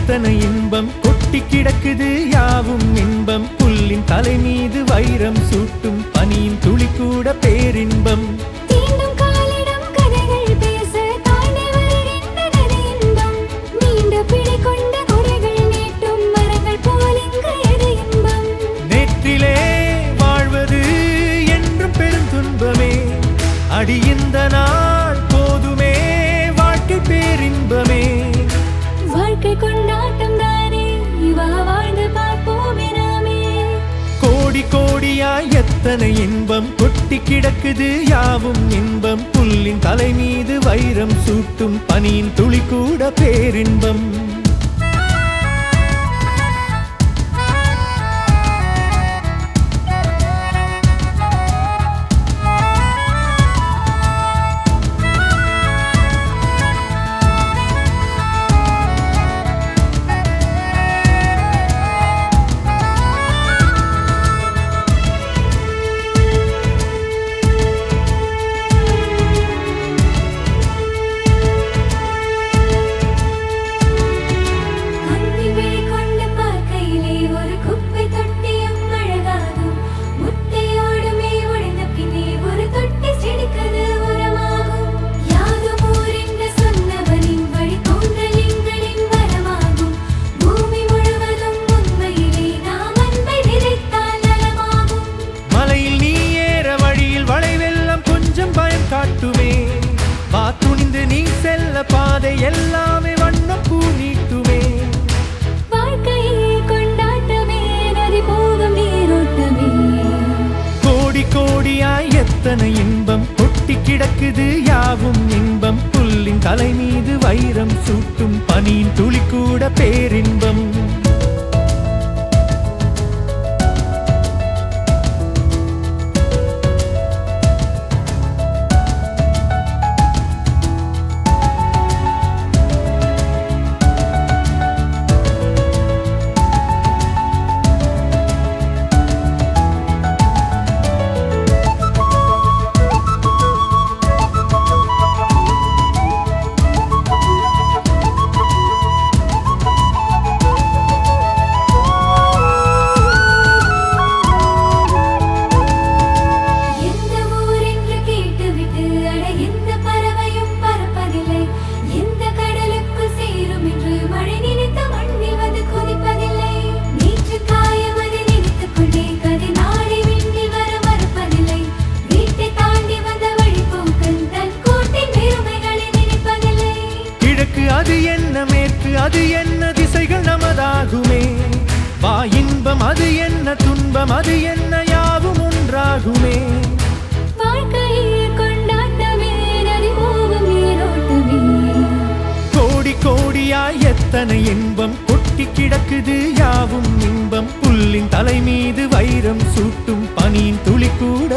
எத்தனை இன்பம் கொட்டி கிடக்குது யாவும் இன்பம் புல்லின் தலை மீது வைரம் சூட்டும் பனியின் துளி கூட பேரின்பம் தீண்டும் காலிடம் கதைகள் பேச தாண்டி வருகின்றது இன்பம் நீண்ட பிடி கொண்ட கொடைகள் நீட்டும் மரங்கள் போல் இங்கு எது இன்பம் நேற்றிலே வாழ்வது என்றும் பெருந்துன்பமே அடி இந்த நாள் போதுமே வாழ்க்கை பேரின்பமே வாழ்க்கை கொண்டாட்டம் தானே இவா வாழ்ந்து பார்ப்போமே நாமே கோடி கோடியாய் எத்தனை இன்பம் கொட்டி கிடக்குது யாவும் இன்பம் புல்லின் தலை மீது வைரம் சூட்டும் பனியின் துளி கூட பேரின்பம் அந்தி விழி கொண்டு பார்க்கையிலே ஒரு குப்பை தொட்டியும் அழகாகும் முட்டையோடுமே உடைந்த பின்னே ஒரு தொட்டி செடிக்கது உரமாகும் யாதும் ஊரென்று சொன்னவரின் வழி தோன்றலிங்களின் வரமாகும் பூமி முழுவதும் உண்மையிலே நாம் அன்பை விதைத்தால் நலமாகும் மலையில் நீ ஏற வழியில் வளைவெல்லாம் கொஞ்சம் பயம் காட்டுமே வா துணிந்து நீ செல்ல பாதை எல்லாமே வண்ணம் பூ நீட்டுமே வாழ்க்கையே கொண்டாட்டமே நதி போகும் நீரோட்டமே கோடி கோடியாய் எத்தனை இன்பம் கொட்டி கிடக்குது யாவும் இன்பம் புல்லின் தலை மீது வைரம் சூட்டும் பனியின் துளி கூட பேரின்பம் எந்த ஊர் என்று கேட்டுவிட்டு அட எந்த பறவையும் பறப்பதில்லை எந்த கடலுக்குள் சேரும் என்று மழை நினைத்த மண்ணில் வந்து கொதிப்பதில்லை நேற்று காயம் அதை நினைத்துக் கொண்டே கதை நாளை விண்ணில் வர மறுப்பதில்லை வீட்டை தாண்டி வந்த வழிபோக்கன் தன் கூட்டின் பெருமைகளை நினைப்பதில்லை கிழக்கு அது என்ன மேற்கு அது என்ன திசைகள் நமதாகுமே வா இன்பம் அது என்ன துன்பம் அது என்ன யாவும் ஒன்றாகுமே வாழ்க்கையே கொண்டாட்டமே நதி போகும் நீரோட்டமே கோடி கோடியாய் எத்தனை இன்பம் கொட்டி கிடக்குது யாவும் இன்பம் புல்லின் தலை மீது வைரம் சூட்டும் பனியின் துளி கூட